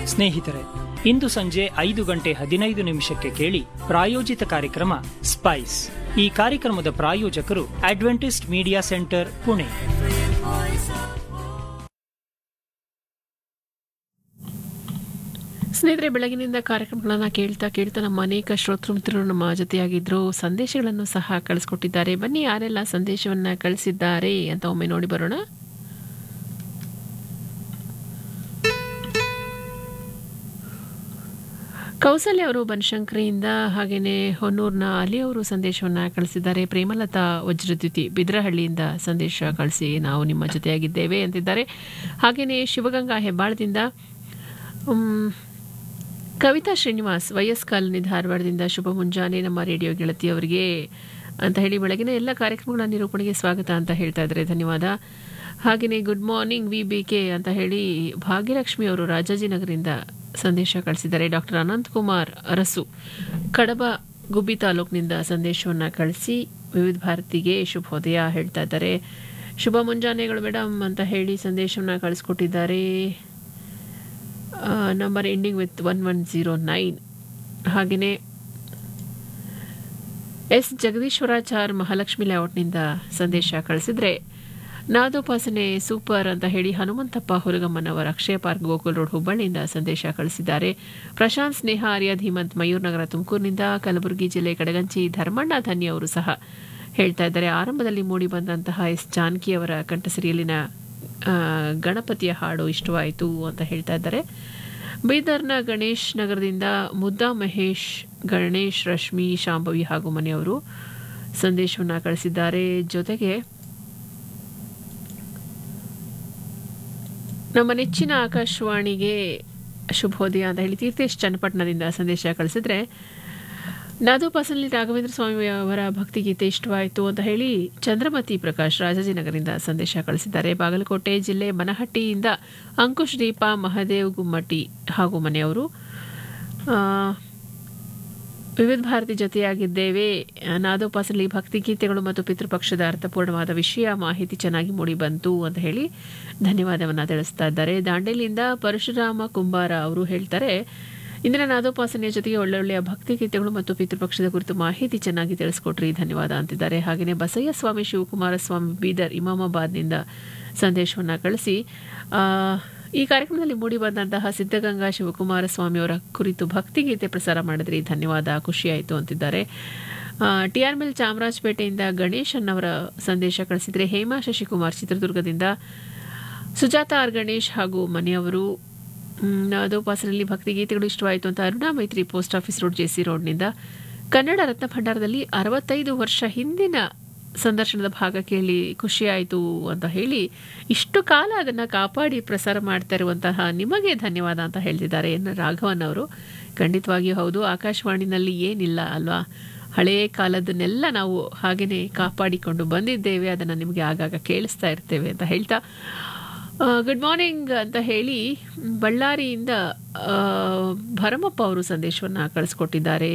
ಸ್ನೇಹಿತರೆ ಇಂದು ಸಂಜೆ ಐದು ಗಂಟೆ ಹದಿನೈದು ನಿಮಿಷಕ್ಕೆ ಕೇಳಿ ಪ್ರಾಯೋಜಿತ ಕಾರ್ಯಕ್ರಮ ಸ್ಪೈಸ್ ಈ ಕಾರ್ಯಕ್ರಮದ ಪ್ರಾಯೋಜಕರು ಅಡ್ವೆಂಟಿಸ್ಟ್ ಮೀಡಿಯಾ ಸೆಂಟರ್ ಪುಣೆ ಸ್ನೇಹಿತರೆ ಬೆಳಗಿನಿಂದ ಕಾರ್ಯಕ್ರಮಗಳನ್ನ ಕೇಳ್ತಾ ಕೇಳ್ತಾ ನಮ್ಮ ಅನೇಕ ಶ್ರೋತೃ ಮಿತ್ರರು ನಮ್ಮ ಜೊತೆಯಾಗಿದ್ರು ಸಂದೇಶಗಳನ್ನು ಸಹ ಕಳಿಸ್ಕೊಟ್ಟಿದ್ದಾರೆ ಬನ್ನಿ ಯಾರೆಲ್ಲ ಸಂದೇಶವನ್ನ ಕಳಿಸಿದ್ದಾರೆ ಅಂತ ಒಮ್ಮೆ ನೋಡಿ ಬರೋಣ ಕೌಸಲ್ಯ ಅವರು ಬನಶಂಕರಿಯಿಂದ ಹಾಗೆಯೇ ಹೊನ್ನೂರ್ನ ಅಲಿ ಅವರು ಸಂದೇಶವನ್ನು ಕಳಿಸಿದ್ದಾರೆ ಪ್ರೇಮಲತಾ ವಜ್ರದ್ಯುತಿ ಬಿದ್ರಹಳ್ಳಿಯಿಂದ ಸಂದೇಶ ಕಳಿಸಿ ನಾವು ನಿಮ್ಮ ಜೊತೆಯಾಗಿದ್ದೇವೆ ಅಂತಿದ್ದಾರೆ ಹಾಗೆಯೇ ಶಿವಗಂಗಾ ಹೆಬ್ಬಾಳದಿಂದ ಮ್, ಕವಿತಾ ಶ್ರೀನಿವಾಸ್ ವೈಎಸ್ ಕಾಲನಿ ಧಾರವಾಡದಿಂದ ಶುಭ ಮುಂಜಾನೆ ನಮ್ಮ ರೇಡಿಯೋ ಗೆಳತಿಯವರಿಗೆ ಅಂತ ಹೇಳಿ ಬೆಳಗಿನ ಎಲ್ಲ ಕಾರ್ಯಕ್ರಮಗಳ ನಿರೂಪಣೆಗೆ ಸ್ವಾಗತ ಅಂತ ಹೇಳ್ತಾ ಇದ್ದಾರೆ ಧನ್ಯವಾದ ಹಾಗೆಯೇ good morning V B K ಅಂತ ಹೇಳಿ ಭಾಗ್ಯಲಕ್ಷ್ಮಿ ಅವರು ರಾಜಾಜಿನಗರದಿಂದ ಸಂದೇಶ ಕಳಿಸಿದ್ದಾರೆ ಡಾಕ್ಟರ್ ಅನಂತ್ ಕುಮಾರ್ ಅರಸು ಕಡಬ ಗುಬ್ಬಿ ತಾಲೂಕಿನಿಂದ ಸಂದೇಶವನ್ನು ಕಳಿಸಿ ವಿವಿಧ ಭಾರತಿಗೆ ಶುಭೋದಯ ಹೇಳ್ತಾ ಇದ್ದಾರೆ ಶುಭ ಮುಂಜಾನೆಗಳು ಮೇಡಮ್ ಅಂತ ಹೇಳಿ ಸಂದೇಶವನ್ನು ಕಳಿಸ್ಕೊಟ್ಟಿದ್ದಾರೆ number ending with one one zero nine ಹಾಗೆಯೇ ಎಸ್ ಜಗದೀಶ್ವರಾಚಾರ್ ಮಹಾಲಕ್ಷ್ಮಿ ಲೇಔಟ್ನಿಂದ ಸಂದೇಶ ಕಳಿಸಿದ್ರೆ ನಾದೋಪಾಸನೆ ಸೂಪರ್ ಅಂತ ಹೇಳಿ ಹನುಮಂತಪ್ಪ ಹುಲಗಮ್ಮನವರ ಅಕ್ಷಯ ಪಾರ್ಕ್ ಗೋಕುಲ್ ರೋಡ್ ಹುಬ್ಬಳ್ಳಿಯಿಂದ ಸಂದೇಶ ಕಳಿಸಿದ್ದಾರೆ ಪ್ರಶಾಂತ್ ಸ್ನೇಹ ಆರ್ಯ ಧೀಮಂತ್ ಮಯೂರ್ ನಗರ ತುಮಕೂರಿನಿಂದ ಕಲಬುರಗಿ ಜಿಲ್ಲೆ ಕಡಗಂಚಿ ಧರ್ಮಣ್ಣ ಧನ್ಯ ಅವರು ಸಹ ಹೇಳ್ತಾ ಇದ್ದಾರೆ ಆರಂಭದಲ್ಲಿ ಮೂಡಿ ಬಂದಂತಹ ಎಸ್ ಜಾನಕಿ ಅವರ ಕಂಠಸಿರಿಯಲ್ಲಿನ ಆ, ಗಣಪತಿಯ ಹಾಡು ಇಷ್ಟವಾಯಿತು ಅಂತ ಹೇಳ್ತಾ ಇದ್ದಾರೆ ಬೀದರ್ನ ಗಣೇಶ್ ನಗರದಿಂದ ಮುದ್ದಾ ಮಹೇಶ್ ಗಣೇಶ್ ರಶ್ಮಿ ಶಾಂಭವಿ ಹಾಗೂ ಮನೆಯವರು ಸಂದೇಶವನ್ನು ಕಳಿಸಿದ್ದಾರೆ ಜೊತೆಗೆ ನಮ್ಮ ನೆಚ್ಚಿನ ಆಕಾಶವಾಣಿಗೆ ಶುಭೋದಯ ಅಂತ ಹೇಳಿ ತೀರ್ಥೇಶ್ ಚನ್ನಪಟ್ಟಣದಿಂದ ಸಂದೇಶ ಕಳಿಸಿದ್ರೆ ನಾದೋಪಾಸನಲ್ಲಿ ರಾಘವೇಂದ್ರ ಸ್ವಾಮಿ ಅವರ ಭಕ್ತಿಗೀತೆ ಇಷ್ಟವಾಯಿತು ಅಂತ ಹೇಳಿ ಚಂದ್ರಮತಿ ಪ್ರಕಾಶ್ ರಾಜಾಜಿನಗರದಿಂದ ಸಂದೇಶ ಕಳಿಸಿದ್ದಾರೆ ಬಾಗಲಕೋಟೆ ಜಿಲ್ಲೆ ಬನಹಟ್ಟಿಯಿಂದ ಅಂಕುಶ್ ದೀಪ ಮಹದೇವ್ ಗುಮ್ಮಟಿ ಹಾಗೂ ಮನೆಯವರು ಆ, ವಿವಿಧ ಭಾರತಿ ಜೊತೆಯಾಗಿದ್ದೇವೆ ನಾದೋಪಾಸನಲ್ಲಿ ಭಕ್ತಿಗೀತೆಗಳು ಮತ್ತು ಪಿತೃಪಕ್ಷದ ಅರ್ಥಪೂರ್ಣವಾದ ವಿಷಯ ಮಾಹಿತಿ ಚೆನ್ನಾಗಿ ಮೂಡಿ ಬಂತು ಅಂತ ಹೇಳಿ ಧನ್ಯವಾದವನ್ನು ತಿಳಿಸ್ತಾ ಇದ್ದಾರೆ ದಾಂಡೇಲಿಯಿಂದ ಪರಶುರಾಮ ಕುಂಬಾರ ಅವರು ಹೇಳ್ತಾರೆ ಇಂದಿನ ನಾದೋಪಾಸನೆಯ ಜೊತೆಗೆ ಒಳ್ಳೊಳ್ಳೆಯ ಭಕ್ತಿಗೀತೆಗಳು ಮತ್ತು ಪಿತೃಪಕ್ಷದ ಕುರಿತು ಮಾಹಿತಿ ಚೆನ್ನಾಗಿ ತಿಳಿಸ್ಕೊಟ್ರಿ ಧನ್ಯವಾದ ಅಂತಿದ್ದಾರೆ ಹಾಗೆಯೇ ಬಸಯ್ಯ ಸ್ವಾಮಿ ಶಿವಕುಮಾರ ಸ್ವಾಮಿ ಬೀದರ್ ಇಮಾಮಾಬಾದ್ನಿಂದ ಸಂದೇಶವನ್ನು ಕಳಿಸಿ ಆ, ಈ ಕಾರ್ಯಕ್ರಮದಲ್ಲಿ ಮೂಡಿ ಬಂದಂತಹ ಸಿದ್ಧಗಂಗಾ ಶಿವಕುಮಾರ ಸ್ವಾಮಿಯವರ ಕುರಿತು ಭಕ್ತಿಗೀತೆ ಪ್ರಸಾರ ಮಾಡಿದ್ರಿ ಧನ್ಯವಾದ ಖುಷಿಯಾಯಿತು ಅಂತಿದ್ದಾರೆ ಟಿ ಆರ್ ಮಿಲ್ ಚಾಮರಾಜಪೇಟೆಯಿಂದ ಗಣೇಶನ್ ಅವರ ಸಂದೇಶ ಕಳಿಸಿದರೆ ಹೇಮಾ ಶಶಿಕುಮಾರ್ ಚಿತ್ರದುರ್ಗದಿಂದ ಸುಜಾತ ಆರ್ ಗಣೇಶ್ ಹಾಗೂ ಮನೆಯವರು ಮ್, ನಾದೋಪಾಸನೆಯಲ್ಲಿ ಭಕ್ತಿಗೀತೆಗಳು ಇಷ್ಟವಾಯಿತು ಅಂತ Aruna Maitri post office road JC ರೋಡ್ನಿಂದ ಕನ್ನಡ ರತ್ನ ಭಂಡಾರದಲ್ಲಿ ಅರವತ್ತೈದು ವರ್ಷ ಹಿಂದಿನ ಸಂದರ್ಶನದ ಭಾಗ ಕೇಳಿ ಖುಷಿಯಾಯಿತು ಅಂತ ಹೇಳಿ ಇಷ್ಟು ಕಾಲ ಅದನ್ನು ಕಾಪಾಡಿ ಪ್ರಸಾರ ಮಾಡ್ತಾ ಇರುವಂತಹ ನಿಮಗೆ ಧನ್ಯವಾದ ಅಂತ ಹೇಳ್ತಿದ್ದಾರೆ ಎನ್ ರಾಘವನ್ ಅವರು ಖಂಡಿತವಾಗಿಯೂ ಹೌದು ಆಕಾಶವಾಣಿನಲ್ಲಿ ಏನಿಲ್ಲ ಅಲ್ವಾ ಹಳೆಯ ಕಾಲದನ್ನೆಲ್ಲ ನಾವು ಹಾಗೆಯೇ ಕಾಪಾಡಿಕೊಂಡು ಬಂದಿದ್ದೇವೆ ಅದನ್ನು ನಿಮಗೆ ಆಗಾಗ ಕೇಳಿಸ್ತಾ ಇರ್ತೇವೆ ಅಂತ ಹೇಳ್ತಾ ಗುಡ್ ಮಾರ್ನಿಂಗ್ ಅಂತ ಹೇಳಿ ಬಳ್ಳಾರಿಯಿಂದ ಆ, ಭರಮಪ್ಪ ಅವರು ಸಂದೇಶವನ್ನು ಕಳಿಸ್ಕೊಟ್ಟಿದ್ದಾರೆ